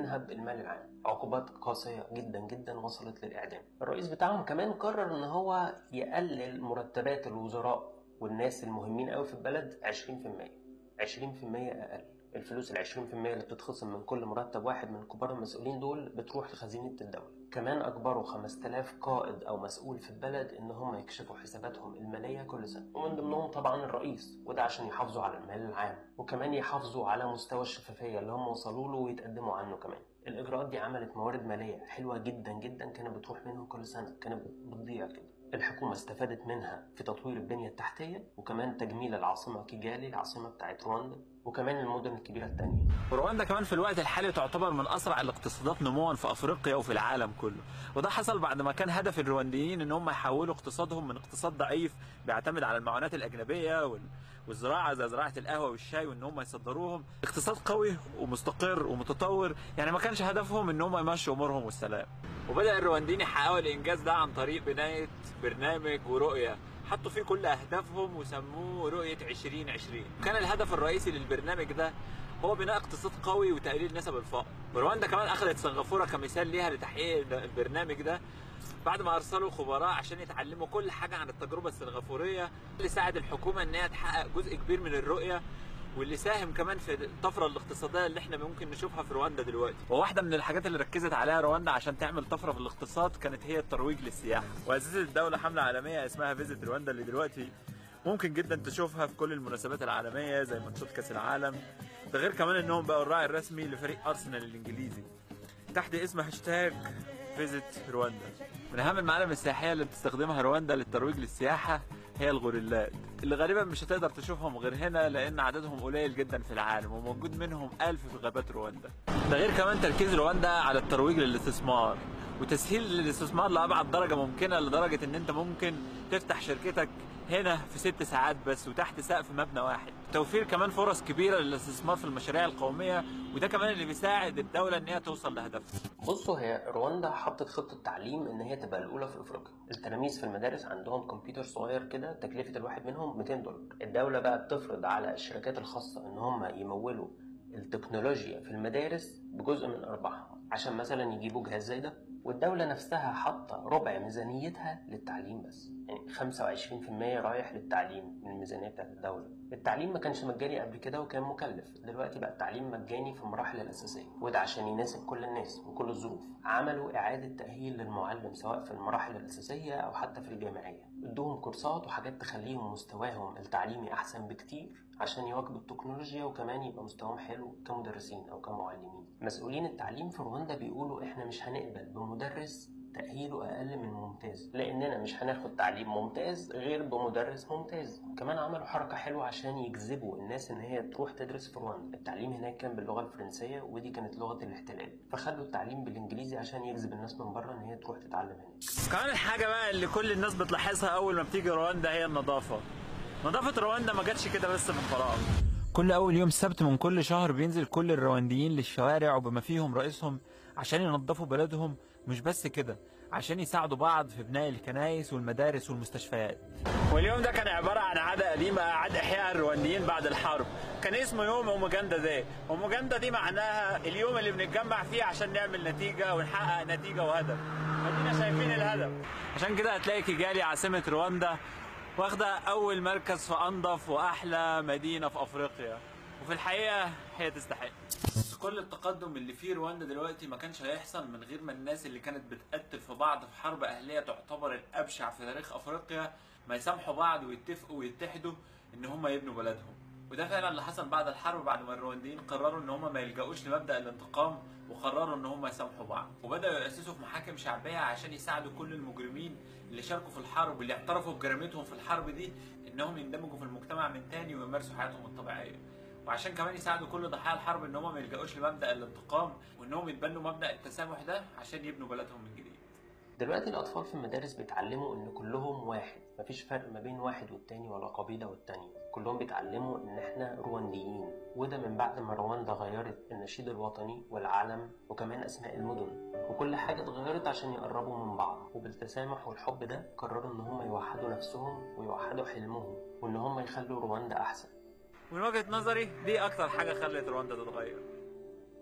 ينهب المال العام عقوبات قاسية جدا جدا وصلت للإعدام الرئيس بتاعهم كمان قرر إن هو يقلل مرتبات الوزراء والناس المهمين قوي في البلد 20% 20% أقل الفلوس ال 20% اللي بتتخصم من كل مرتب واحد من كبار المسؤولين دول بتروح لخزينة الدولة كمان أجبروا 5000 قائد أو مسؤول في البلد إن هم يكشفوا حساباتهم المالية كل سنة ومن ضمنهم طبعا الرئيس وده عشان يحافظوا على المال العام وكمان يحافظوا على مستوى الشفافية اللي هم وصلوا له ويتقدموا عنه كمان الإجراءات دي عملت موارد مالية حلوة جدا جدا كانت بتروح منهم كل سنة كانت بتضيع كده الحكومة استفادت منها في تطوير البنية التحتية وكمان تجميل العاصمة كيجالي العاصمة بتاعت رواندا وكمان المدن الكبيرة التانية رواندا كمان في الوقت الحالي تعتبر من اسرع الاقتصادات نموا في افريقيا وفي العالم كله وده حصل بعد ما كان هدف الروانديين ان هم يحولوا اقتصادهم من اقتصاد ضعيف بيعتمد على المعونات الاجنبيه وال... والزراعه زي زراعه القهوه والشاي وان هم يصدروهم اقتصاد قوي ومستقر ومتطور يعني ما كانش هدفهم ان هم يمشوا امورهم والسلام وبدا الروانديين يحققوا الانجاز ده عن طريق بنايه برنامج ورؤيه حطوا فيه كل اهدافهم وسموه رؤيه 2020 كان الهدف الرئيسي للبرنامج ده هو بناء اقتصاد قوي وتقليل نسب الفقر رواندا كمان اخذت سنغافوره كمثال ليها لتحقيق البرنامج ده بعد ما ارسلوا خبراء عشان يتعلموا كل حاجه عن التجربه السنغافوريه اللي ساعد الحكومه ان هي تحقق جزء كبير من الرؤيه واللي ساهم كمان في الطفره الاقتصاديه اللي احنا ممكن نشوفها في رواندا دلوقتي وواحده من الحاجات اللي ركزت عليها رواندا عشان تعمل طفره في الاقتصاد كانت هي الترويج للسياحه واسست الدوله حمله عالميه اسمها فيزيت رواندا اللي دلوقتي ممكن جدا تشوفها في كل المناسبات العالميه زي ماتشات كاس العالم ده غير كمان انهم بقوا الراعي الرسمي لفريق ارسنال الانجليزي تحت اسم هاشتاج فيزيت رواندا من اهم المعالم السياحيه اللي بتستخدمها رواندا للترويج للسياحه هي الغوريلات اللي غالبا مش هتقدر تشوفهم غير هنا لان عددهم قليل جدا في العالم وموجود منهم ألف في غابات رواندا ده غير كمان تركيز رواندا على الترويج للاستثمار وتسهيل الاستثمار لابعد درجه ممكنه لدرجه ان انت ممكن تفتح شركتك هنا في ست ساعات بس وتحت سقف مبنى واحد توفير كمان فرص كبيره للاستثمار في المشاريع القوميه وده كمان اللي بيساعد الدوله ان هي توصل لهدفها بصوا هي رواندا حطت خطة تعليم إن هي تبقى الأولى في أفريقيا، التلاميذ في المدارس عندهم كمبيوتر صغير كده تكلفة الواحد منهم 200 دولار، الدولة بقى بتفرض على الشركات الخاصة إن هم يمولوا التكنولوجيا في المدارس بجزء من أرباحهم عشان مثلا يجيبوا جهاز زي ده والدولة نفسها حاطة ربع ميزانيتها للتعليم بس يعني 25% رايح للتعليم من الميزانية بتاعت الدولة التعليم ما كانش مجاني قبل كده وكان مكلف دلوقتي بقى التعليم مجاني في المراحل الأساسية وده عشان يناسب كل الناس وكل الظروف عملوا إعادة تأهيل للمعلم سواء في المراحل الأساسية أو حتى في الجامعية ادوهم كورسات وحاجات تخليهم مستواهم التعليمي أحسن بكتير عشان يواكبوا التكنولوجيا وكمان يبقى مستواهم حلو كمدرسين أو كمعلمين مسؤولين التعليم في رواندا بيقولوا إحنا مش هنقبل بمدرس تأهيله أقل من ممتاز لأننا مش هناخد تعليم ممتاز غير بمدرس ممتاز كمان عملوا حركة حلوة عشان يجذبوا الناس إن هي تروح تدرس في رواندا التعليم هناك كان باللغة الفرنسية ودي كانت لغة الاحتلال فخلوا التعليم بالإنجليزي عشان يجذب الناس من بره إن هي تروح تتعلم هناك كمان الحاجه بقى اللي كل الناس بتلاحظها اول ما بتيجي رواندا هي النظافه نظافه رواندا ما جاتش كده بس من فراغ كل اول يوم سبت من كل شهر بينزل كل الروانديين للشوارع وبما فيهم رئيسهم عشان ينظفوا بلدهم مش بس كده عشان يساعدوا بعض في بناء الكنائس والمدارس والمستشفيات واليوم ده كان عبارة عن عادة قديمة عاد إحياء الروانديين بعد الحرب كان اسمه يوم أوموجاندا داي أوموجاندا دي معناها اليوم اللي بنتجمع فيه عشان نعمل نتيجة ونحقق نتيجة وهدف ادينا شايفين الهدف عشان كده هتلاقي كيجالي عاصمة رواندا واخدة أول مركز في أنظف وأحلى مدينة في أفريقيا وفي الحقيقة هي تستحق بس كل التقدم اللي فيه رواندا دلوقتي ما كانش هيحصل من غير ما الناس اللي كانت بتقتل في بعض في حرب أهلية تعتبر الأبشع في تاريخ أفريقيا ما يسامحوا بعض ويتفقوا ويتحدوا إن هم يبنوا بلدهم وده فعلا اللي حصل بعد الحرب بعد ما الروانديين قرروا ان هم ما يلجأوش لمبدأ الانتقام وقرروا ان هم يسامحوا بعض وبدأوا يأسسوا في محاكم شعبية عشان يساعدوا كل المجرمين اللي شاركوا في الحرب واللي اعترفوا بجريمتهم في الحرب دي انهم يندمجوا في المجتمع من تاني ويمارسوا حياتهم الطبيعية وعشان كمان يساعدوا كل ضحايا الحرب ان هم ما يلجأوش لمبدأ الانتقام وانهم يتبنوا مبدأ التسامح ده عشان يبنوا بلدهم من جديد دلوقتي الأطفال في المدارس بيتعلموا إن كلهم واحد مفيش فرق ما بين واحد والتاني ولا قبيلة والتانية كلهم بيتعلموا إن إحنا روانديين وده من بعد ما رواندا غيرت النشيد الوطني والعلم وكمان أسماء المدن وكل حاجة اتغيرت عشان يقربوا من بعض وبالتسامح والحب ده قرروا إن هم يوحدوا نفسهم ويوحدوا حلمهم وإن هم يخلوا رواندا أحسن ومن وجهة نظري دي أكتر حاجة خلت رواندا تتغير